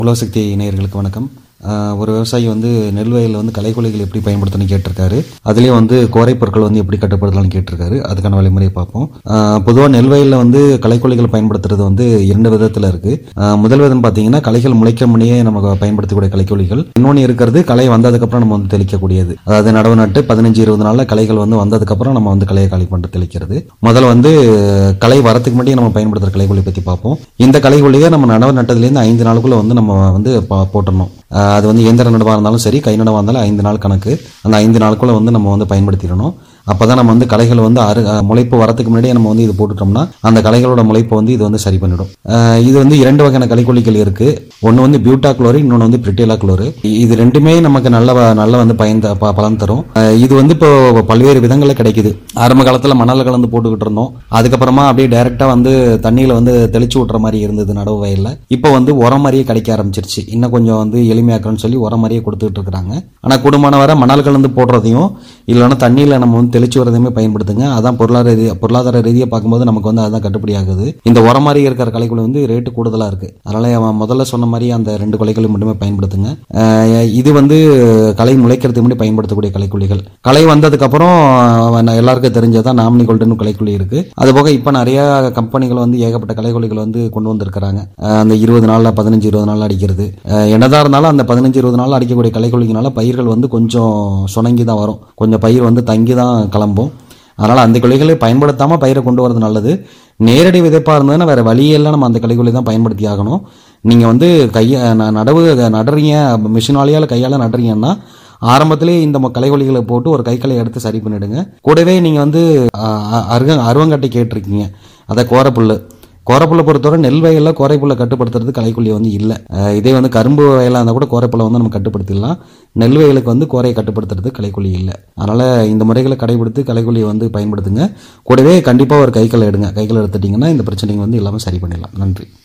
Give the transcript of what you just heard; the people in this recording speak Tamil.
உலகசக்தி நேயர்களுக்கு வணக்கம் ஆஹ் ஒரு விவசாயி வந்து நெல் வயலில் வந்து களைக்கொல்லிகள் எப்படி பயன்படுத்தணும்னு கேட்டிருக்காரு அதுலேயும் வந்து கோரை பொருட்கள் வந்து எப்படி கட்டுப்படுத்தலாம்னு கேட்டிருக்காரு அதுக்கான வழிமுறையை பார்ப்போம் பொதுவாக நெல் வயலில் வந்து களைக்கொல்லிகள் பயன்படுத்துறது வந்து இரண்டு விதத்தில் இருக்கு ஆஹ் முதல் விதம் பார்த்தீங்கன்னா களைகள் முளைக்க முன்னே நம்ம பயன்படுத்தக்கூடிய களைக்கொல்லிகள் இன்னொன்று இருக்கிறது களை வந்ததுக்கப்புறம் நம்ம வந்து தெளிக்கக்கூடியது அதாவது நடவு நட்டு பதினஞ்சு இருபது நாளில் களைகள் வந்து வந்ததுக்கப்புறம் நம்ம வந்து களையை களி பண்ணி தெளிக்கிறது முதல்ல வந்து களை வரத்துக்கு முன்னாடி நம்ம பயன்படுத்துகிற களைக்கொல்லி பற்றி பார்ப்போம் இந்த களைக்கொல்லியை நம்ம நடவு நட்டதுலேருந்து ஐந்து நாளுக்குள்ள வந்து நம்ம வந்து பா- போட்டுடணும் ஆஹ் அது வந்து இயந்திர நடவாக இருந்தாலும் சரி கை நடவாக இருந்தாலும் ஐந்து நாள் கணக்கு அந்த ஐந்து நாளுக்குள்ள வந்து நம்ம வந்து பயன்படுத்திடணும் அப்பதான் நம்ம வந்து களைகள் வந்து அரு அஹ் முளைப்பு வரத்துக்கு முன்னாடியே நம்ம வந்து இது போட்டுட்டோம்னா அந்த களைகளோட முளைப்பை வந்து இது வந்து சரி பண்ணிடும் ஆஹ் இது வந்து இரண்டு வகையான களைக்கொல்லிகள் இருக்கு ஒன்று வந்து பியூட்டா குளோரி இன்னொன்று வந்து பிரிட்டிலா குளோரு இது ரெண்டுமே நமக்கு நல்ல வ- நல்ல வந்து பயன் த- ப- பலன் தரும் ஆஹ் இது வந்து இப்போ பல்வேறு விதங்களில் கிடைக்குது ஆரம்ப காலத்தில் மணல் கலந்து போட்டுக்கிட்டு இருந்தோம் அதுக்கப்புறமா அப்படியே டைரக்டா வந்து தண்ணியில வந்து தெளிச்சு விட்டுற மாதிரி இருந்தது நடவு வயல்ல இப்போ வந்து உரம் மாதிரியே கிடைக்க ஆரம்பிச்சிருச்சு இன்னும் கொஞ்சம் வந்து எளிமையாக்கணும்னு சொல்லி உரம் மாதிரியே கொடுத்துட்டு இருக்காங்க ஆனா கூடுமான வரை மணல் கலந்து போடுறதையும் இல்லைன்னா தண்ணியில நம்ம வந்து தெளிச்சு வரதையுமே பயன்படுத்துங்க அதான் பொருளாதார ரீதியா பொருளாதார ரீதியாக பார்க்கும்போது நமக்கு வந்து அதுதான் கட்டுப்படி ஆகுது இந்த உரம் மாதிரி இருக்கிற கலைக்குழு வந்து ரேட்டு கூடுதலா இருக்கு அதனால அவன் முதல்ல சொன்ன மாதிரி அந்த ரெண்டு கொலைகளை மட்டுமே பயன்படுத்துங்க அஹ் இது வந்து களை முளைக்கிறதுக்கு முன்னாடி பயன்படுத்தக்கூடிய கலைக்குள்ளிகள் களை வந்ததுக்கு அப்புறம் அஹ் எல்லாருக்கும் தெரிஞ்சதான் நாமினி கோல்டன் கலைக்குள்ளி இருக்கு அது போக இப்ப நிறைய கம்பெனிகள் வந்து ஏகப்பட்ட கலைக்குள்ளிகள் வந்து கொண்டு வந்திருக்கிறாங்க அஹ் அந்த இருபது நாள்ல பதினஞ்சு இருபது நாள் அடிக்கிறது அஹ் என்னதான் இருந்தாலும் அந்த பதினஞ்சு இருபது நாள் அடிக்கக்கூடிய கலைக்குள்ளினால பயிர்கள் வந்து கொஞ்சம் சுணங்கி தான் வரும் கொஞ்சம் பயிர் வந்து தங்கி தான் கிளம்பும் அதனால் அந்த கொலைகளை பயன்படுத்தாமல் பயிரை கொண்டு வரது நல்லது நேரடி விதைப்பாக இருந்ததுன்னா வேறு வழியெல்லாம் நம்ம அந்த கலைகளை தான் பயன்படுத்தி ஆகணும் நீங்கள் வந்து கையை ந- நடவு நடுறீங்க மிஷினாலேயால் கையால் நடுறீங்கன்னா ஆரம்பத்திலே இந்த ம- களைகொல்லிகளை போட்டு ஒரு கைக்களை எடுத்து சரி பண்ணிடுங்க கூடவே நீங்கள் வந்து அ- அ- அருக அருவங்கட்டை கேட்டிருக்கீங்க அதை கோரப்புல்லு கோரப்புல்லை பொறுத்தவரை நெல் வயலில் கோரைப்புல்லை கட்டுப்படுத்துறது களைக்கொல்லி வந்து இல்லை அஹ் இதே வந்து கரும்பு வயலாக இருந்தால் கூட கோரைப்புல்லை வந்து நம்ம கட்டுப்படுத்திடலாம் நெல் வயலுக்கு வந்து கோரையை கட்டுப்படுத்துறது களைக்கொல்லி இல்லை அதனால் இந்த முறைகளை கடைபிடித்து களைக்கொல்லியை வந்து பயன்படுத்துங்க கூடவே கண்டிப்பாக ஒரு கைக்களை எடுங்க கைக்களை எடுத்துட்டிங்கன்னா இந்த பிரச்சனைங்க வந்து எல்லாமே சரி பண்ணிடலாம் நன்றி